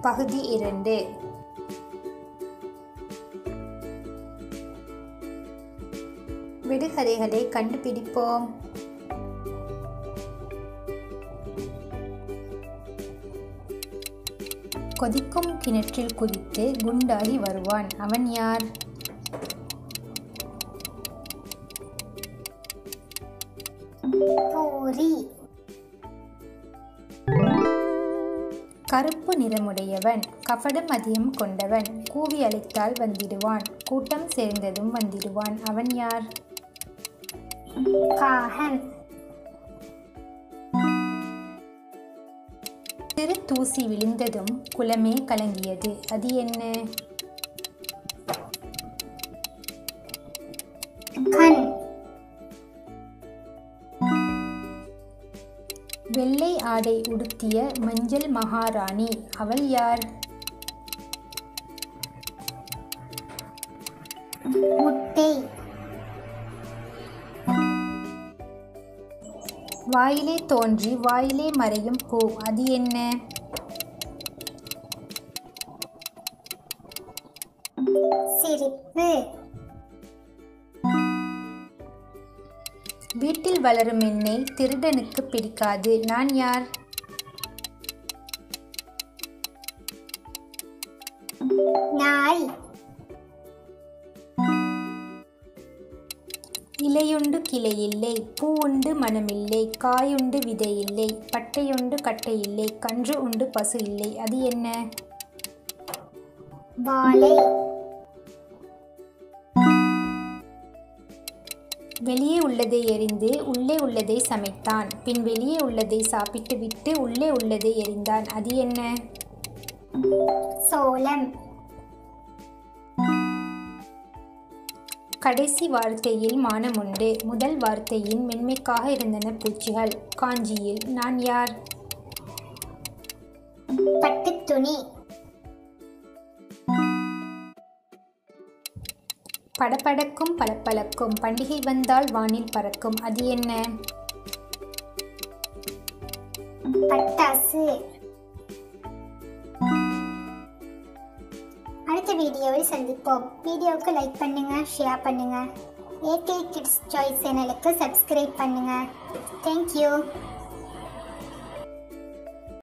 பகுதி இரண்டு விடுகதைகளை கண்டுபிடிப்போம் கொதிக்கும் கிணற்றில் குதித்து குண்டாகி வருவான் அவன் யார் பூரி கருப்பு நிறமுடையவன் கபடம் அதிகம் கொண்டவன் கூவி அழைத்தால் வந்திடுவான் கூட்டம் சேர்ந்ததும் வந்திடுவான் அவன் யார் காகம் சிறு தூசி விழுந்ததும் குளமே கலங்கியது அது என்ன கண் வெள்ளை ஆடை உடுத்திய மஞ்சள் மகாராணி அவள் யார் முட்டை வாயிலே தோன்றி வாயிலே மறையும் பூ அது என்ன சிரிப்பு வீட்டில் வளரும் என்னை திருடனுக்கு பிடிக்காது நான் யார் நாய் இலையுண்டு கிளையில்லை பூ உண்டு மனமில்லை காயுண்டு விதையில்லை பட்டையுண்டு கட்டையில்லை கன்று உண்டு பசு இல்லை அது என்ன வாழை வெளியே உள்ளதை எறிந்து உள்ளே உள்ளதை சமைத்தான் பின் வெளியே உள்ளதை சாப்பிட்டு விட்டு உள்ளே உள்ளதை எறிந்தான் அது என்ன சோளம் கடைசி வார்த்தையில் மானம் உண்டு முதல் வார்த்தையின் மென்மைக்காக இருந்தன பூச்சிகள் காஞ்சியில் நான் யார் பட்டுத் துணி படபடக்கும் பளபளக்கும் பண்டிகை வந்தால் வானில் பறக்கும் அது என்ன பட்டாசு அடுத்த வீடியோவில் சந்திப்போம் வீடியோவுக்கு லைக் பண்ணுங்க ஷேர் பண்ணுங்க ஏகே கிட்ஸ் சாய்ஸ் சேனலுக்கு சப்ஸ்கிரைப் பண்ணுங்க தேங்க்யூ